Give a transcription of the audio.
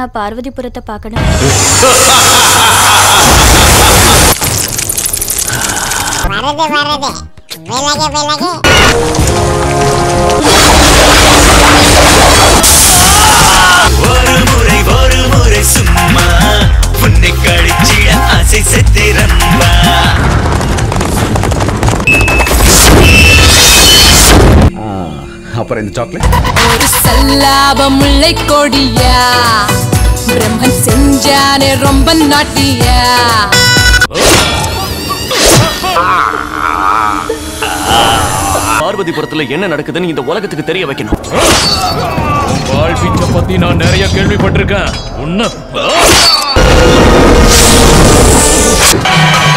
நான் பார்வதிபுரத்தை பார்க்கணும் வரது வரது விலகு விலகு ஒரு முறை ஒரு முறை சும்மா உன்னை கழிச்சிட ஆசை செத்திரம்பா அப்புறம் இந்த சாக்லேட் ஒரு சல்லாப முல்லை கொடியா பிரம்மன் செஞ்சானே ரொம்ப நாட்டியா பார்வதிபுரத்துல என்ன நடக்குதுன்னு இந்த உலகத்துக்கு தெரிய வைக்கணும் பால் பிச்சை பத்தி நான் நிறைய கேள்விப்பட்டிருக்கேன் உன்ன